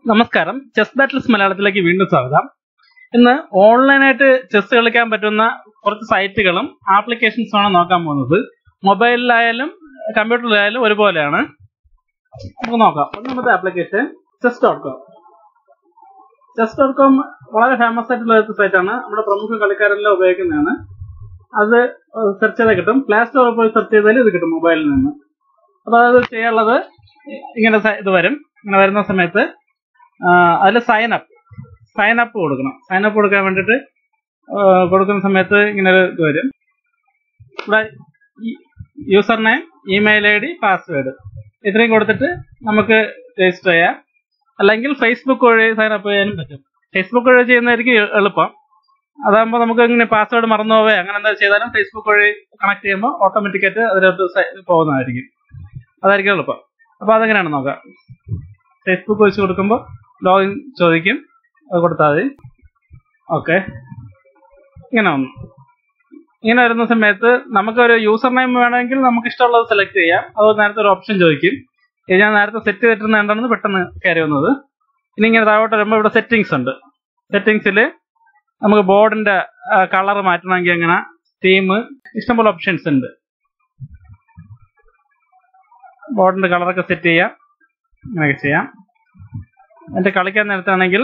നമസ്കാരം chess battles മലയാളത്തിലേക്ക് വീണ്ടും സ്വാഗതം ഇന്ന് ഓൺലൈനായിട്ട് ചെസ് കളിക്കാൻ പറ്റുന്ന കുറച്ച് സൈറ്റുകളും ആപ്ലിക്കേഷൻസും ആണ് നോക്കാൻ പോകുന്നത് മൊബൈലിലായാലും കമ്പ്യൂട്ടറിലായാലും ഒരുപോലെയാണ് നമുക്ക് നോക്കാം ഒന്നാമത്തെ application chess dot com chess dot com വളരെ ഫേമസ് ആയിട്ടുള്ള ഒരു സൈറ്റാണ് നമ്മുടെ പ്രമുഖ കളിക്കാരെല്ലാം ഉപയോഗിക്കുന്നതാണ് അത് സെർച്ച് ചെയ്താൽ കിട്ടും പ്ലേ സ്റ്റോറിൽ പോയി സെർച്ച് ചെയ്താൽ ഇത് കിട്ടും മൊബൈലിൽ നിന്ന് അപ്പോൾ അത് ചെയ്യാനുള്ളത് ഇങ്ങനെ സ- ഇത് വരും ഇങ്ങനെ വരുന്ന സമയത്ത് അതിൽ സൈൻ അപ്പ് സൈൻ അപ്പ് കൊടുക്കണം സൈൻ അപ്പ് കൊടുക്കാൻ വേണ്ടിയിട്ട് ആ, കൊടുക്കുന്ന സമയത്ത് ഇങ്ങനെ ഒരു ഇത് വരും ഇവിടെ user name email I D password ഇത്രയും കൊടുത്തിട്ട് നമുക്ക് രജിസ്റ്റർ ചെയ്യാം അല്ലെങ്കിൽ ഫേസ്ബുക്ക് വഴി സൈൻ അപ്പ് ചെയ്യാനും പറ്റും ഫേസ്ബുക്ക് വഴി ചെയ്യുന്നതായിരിക്കും എ- എളുപ്പം അതാകുമ്പോൾ നമുക്ക് ഇങ്ങനെ പാസ്വേഡ് മറന്നു പോവേ അങ്ങനെ എന്താ ചെയ്താലും ഫേസ്ബുക്ക് വഴി കണക്ട് ചെയ്യുമ്പോൾ ഓട്ടോമാറ്റിക്കായിട്ട് അതിലോട്ട് സൈ- പോകുന്നതായിരിക്കും അതായിരിക്കും എളുപ്പം അപ്പോൾ അതെങ്ങനെയാണ് നോക്കാം ഫേസ്ബുക്ക് വെച്ച് കൊടുക്കുമ്പോൾ ലോഗിൻ ചോദിക്കും അത് കൊടുത്താൽ മതി ഓക്കെ ഇങ്ങനെ വന്നു ഇങ്ങനെ വരുന്ന സമയത്ത് നമുക്കൊരു യൂസർ നെയിം വേണമെങ്കിൽ നമുക്ക് ഇഷ്ടമുള്ളത് സെലക്ട് ചെയ്യാം അത് നേരത്തെ ഒരു ഓപ്ഷൻ ചോദിക്കും ഇത് ഞാൻ നേരത്തെ സെറ്റ് ചെയ്തിട്ടുന്ന എന്താണെന്ന് പെട്ടെന്ന് കയറി വന്നത് ഇനി ഇങ്ങനെ താഴോട്ട് വരുമ്പോൾ ഇവിടെ സെറ്റിങ്സ് ഉണ്ട് സെറ്റിങ്സിൽ നമുക്ക് ബോർഡിന്റെ കളർ മാറ്റണമെങ്കിൽ എങ്ങനെ തീം ഇഷ്ടംപോലെ ഓപ്ഷൻസ് ഉണ്ട് ബോർഡിന്റെ കളറൊക്കെ സെറ്റ് ചെയ്യാം അങ്ങനെയൊക്കെ ചെയ്യാം എന്നിട്ട് കളിക്കാൻ നേരത്താണെങ്കിൽ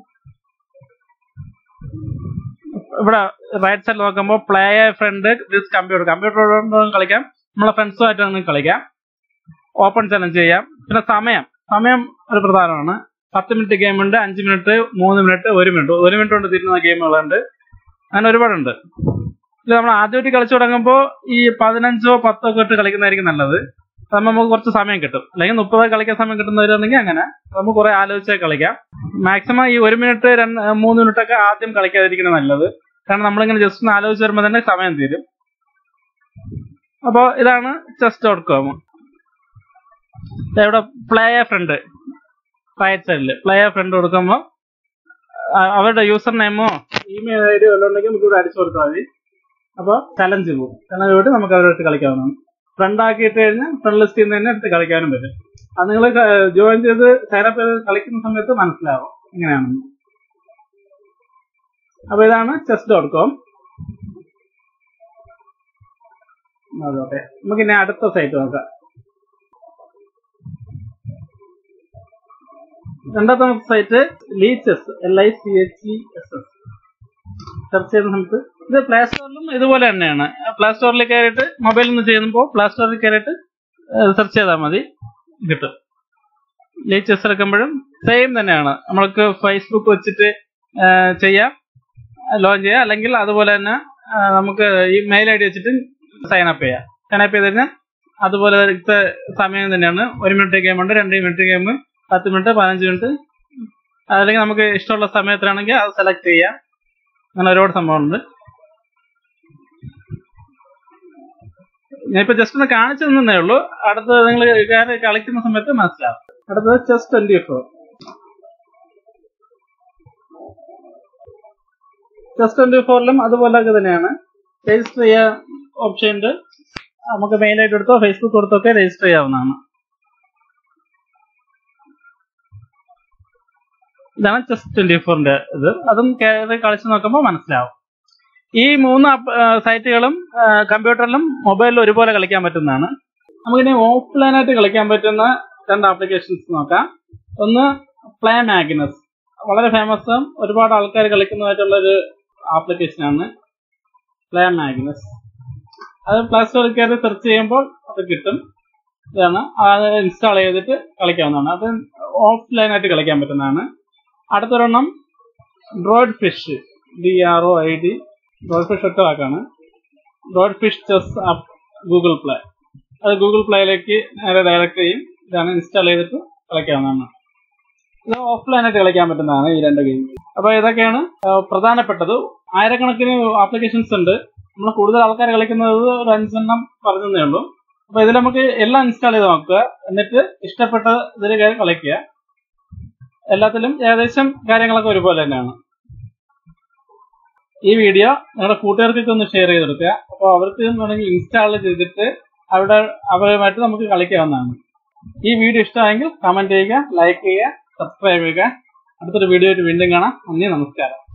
ഇവിടെ റൈറ്റ് സൈഡിൽ നോക്കുമ്പോൾ play friend this computer computer കളിക്കാം നമ്മളെ ഫ്രണ്ട്സുമായിട്ട് നമുക്ക് കളിക്കാം ഓപ്പൺ ചലഞ്ച് ചെയ്യാം പിന്നെ സമയം സമയം ഒരു പ്രധാനമാണ് പത്ത് മിനിറ്റ് ഗെയിം ഉണ്ട് അഞ്ച് മിനിറ്റ് മൂന്ന് മിനിറ്റ് ഒരു മിനിറ്റ് ഒരു മിനിറ്റ് കൊണ്ട് തീരുന്ന ഗെയിമുകളുണ്ട് അങ്ങനെ ഒരുപാടുണ്ട് ഇത് നമ്മൾ ആദ്യമായിട്ട് കളിച്ചു തുടങ്ങുമ്പോൾ ഈ പതിനഞ്ചോ പത്തോ ഒക്കെ ഇട്ട് കളിക്കുന്നതായിരിക്കും നല്ലത് അതാകുമ്പോൾ നമുക്ക് കുറച്ച് സമയം കിട്ടും അല്ലെങ്കിൽ മുപ്പത് കളിക്കാൻ സമയം കിട്ടുന്നവരാണെങ്കിൽ അങ്ങനെ നമുക്ക് കുറെ ആലോചിച്ച് കളിക്കാം മാക്സിമം ഈ ഒരു മിനിറ്റ് രണ്ട് മൂന്ന് മിനിറ്റ് ഒക്കെ ആദ്യം കളിക്കാതിരിക്കുന്നത് നല്ലത് കാരണം നമ്മളിങ്ങനെ ജസ്റ്റ് ഒന്ന് ആലോചിച്ച് വരുമ്പോൾ തന്നെ സമയം തീരും അപ്പോൾ ഇതാണ് ചെസ് ഡോട്ട് കോം ഇവിടെ പ്ലേ ഫ്രണ്ട് റൈറ്റ് സൈഡിൽ പ്ലേ ഫ്രണ്ട് കൊടുക്കുമ്പോൾ അവരുടെ യൂസർ നെയിമോ ഇമെയിൽ ഐ ഡിയോ വല്ലതും ഉണ്ടെങ്കിൽ നമുക്ക് ഇവിടെ അടിച്ചു കൊടുത്താൽ മതി അപ്പോൾ ചലഞ്ച് പോകും ചലഞ്ച് പോയിട്ട് നമുക്ക് അവരുടെ കളിക്കാവുന്നതാണ് ഫ്രണ്ട് ആക്കിയിട്ട് കഴിഞ്ഞാൽ ഫ്രണ്ട് ലിസ്റ്റിൽ നിന്ന് തന്നെ എടുത്ത് കളിക്കാനും പറ്റും അത് നിങ്ങൾ ജോയിൻ ചെയ്ത് സൈനപ്പ് ചെയ്ത് കളിക്കുന്ന സമയത്ത് മനസ്സിലാവും എങ്ങനെയാണെന്ന് അപ്പൊ ഇതാണ് ചെസ് ഡോട്ട് കോം അതെ നമുക്ക് ഇനി അടുത്ത സൈറ്റ് നോക്കാം രണ്ടാമത്തെ site lichess L I C H E S S search ചെയ്യുന്ന സമയത്ത് ഇത് പ്ലേ സ്റ്റോറിലും ഇതുപോലെ തന്നെയാണ് പ്ലേ സ്റ്റോറിൽ കയറിയിട്ട് മൊബൈലിൽ നിന്ന് ചെയ്യുമ്പോൾ പ്ലേ സ്റ്റോറിൽ കയറിയിട്ട് സെർച്ച് ചെയ്താൽ മതി കിട്ടും ലീ ചെസ് എടുക്കുമ്പോഴും സെയിം തന്നെയാണ് നമ്മൾക്ക് ഫേസ്ബുക്ക് വെച്ചിട്ട് ആ, ചെയ്യാം ലോഗിൻ ചെയ്യാം അല്ലെങ്കിൽ അതുപോലെ തന്നെ ആ, നമുക്ക് ഈ മെയിൽ ഐ ഡി വെച്ചിട്ട് സൈൻ അപ്പ് ചെയ്യാം സൈൻ അപ്പ് ചെയ്ത് കഴിഞ്ഞാൽ അതുപോലെ ഇത്തെ സമയം തന്നെയാണ് ഒരു മിനിറ്റ് ഗെയിം ഉണ്ട് രണ്ട് മിനിറ്റ് ഗെയിം പത്ത് മിനിറ്റ് പതിനഞ്ച് മിനിറ്റ് അല്ലെങ്കിൽ നമുക്ക് ഇഷ്ടമുള്ള സമയത്തിലാണെങ്കിൽ അത് സെലക്ട് ചെയ്യാം അങ്ങനെ ഒരുപാട് സംഭവമുണ്ട് ഞാനിപ്പോ ജസ്റ്റ് ഒന്ന് കാണിച്ചു തന്നേ ഉള്ളൂ അടുത്തത് നിങ്ങൾ കയറി കളിക്കുന്ന സമയത്ത് മനസ്സിലാവും അടുത്തത് chess twenty four chess twenty ഫോറിലും അതുപോലൊക്കെ തന്നെയാണ് രജിസ്റ്റർ ചെയ്യാൻ ഓപ്ഷൻ ഉണ്ട് നമുക്ക് മെയിൽ ആയിട്ട് എടുത്തോ ഫേസ്ബുക്ക് കൊടുത്തോ ഒക്കെ രജിസ്റ്റർ ചെയ്യാവുന്നതാണ് ഇതാണ് ചെസ് ട്വന്റി ഫോറിന്റെ ഇത് അതും കയറി കളിച്ച് നോക്കുമ്പോൾ മനസ്സിലാവും ഈ മൂന്ന് ആപ്പ്- ആ, സൈറ്റുകളും ആ, കമ്പ്യൂട്ടറിലും മൊബൈലിലും ഒരുപോലെ കളിക്കാൻ പറ്റുന്നതാണ് നമുക്കിനി ഓഫ്ലൈനായിട്ട് കളിക്കാൻ പറ്റുന്ന രണ്ട് ആപ്ലിക്കേഷൻസ് നോക്കാം ഒന്ന് പ്ലേ മാഗ്നസ് വളരെ ഫേമസും ഒരുപാട് ആൾക്കാർ കളിക്കുന്നതായിട്ടുള്ള ഒരു ആപ്ലിക്കേഷനാണ് പ്ലേ മാഗ്നസ് അത് പ്ലേ സ്റ്റോറിൽ കയറി സെർച്ച് ചെയ്യുമ്പോൾ അത് കിട്ടും ഇതാണ് അത് ഇൻസ്റ്റാൾ ചെയ്തിട്ട് കളിക്കാവുന്നതാണ് അത് ഓഫ്ലൈനായിട്ട് കളിക്കാൻ പറ്റുന്നതാണ് അടുത്തൊരെണ്ണം droid fish D R O I D droid fish ഒറ്റ വാക്കാണ് droid fish chess app Google play അത് ഗൂഗിൾ പ്ലേയിലേക്ക് നേരെ ഡയറക്റ്റ് ചെയ്യും ഇതാണ് ഇൻസ്റ്റാൾ ചെയ്തിട്ട് കളിക്കാവുന്നതാണ് ഇത് ഓഫ്ലൈനായിട്ട് കളിക്കാൻ പറ്റുന്നതാണ് ഈ രണ്ട് ഗെയിം അപ്പോൾ ഇതൊക്കെയാണ് ആ, പ്രധാനപ്പെട്ടത് ആയിരക്കണക്കിന് ആപ്ലിക്കേഷൻസ് ഉണ്ട് നമ്മൾ കൂടുതൽ ആൾക്കാർ കളിക്കുന്നത് ഒരു അഞ്ചെണ്ണം പറഞ്ഞതേ ഉള്ളൂ അപ്പോൾ ഇതിൽ നമുക്ക് എല്ലാം ഇൻസ്റ്റാൾ ചെയ്ത് നോക്കുക എന്നിട്ട് ഇഷ്ടപ്പെട്ട ഇതിൽ കയറി കളിക്കുക എല്ലാത്തിലും ഏകദേശം കാര്യങ്ങളൊക്കെ ഒരുപോലെ തന്നെയാണ് ഈ വീഡിയോ നിങ്ങളുടെ കൂട്ടുകാർക്കൊക്കെ ഒന്ന് ഷെയർ ചെയ്ത് കൊടുക്കുക അപ്പോൾ അവർക്ക് വേണമെങ്കിൽ ഇൻസ്റ്റാൾ ചെയ്തിട്ട് അവിടെ അവരുമായിട്ട് നമുക്ക് കളിക്കാവുന്നതാണ് ഈ വീഡിയോ ഇഷ്ടമായെങ്കിൽ കമന്റ് ചെയ്യുക ലൈക്ക് ചെയ്യുക സബ്സ്ക്രൈബ് ചെയ്യുക അടുത്തൊരു വീഡിയോ ആയിട്ട് വീണ്ടും കാണാം നന്ദി നമസ്കാരം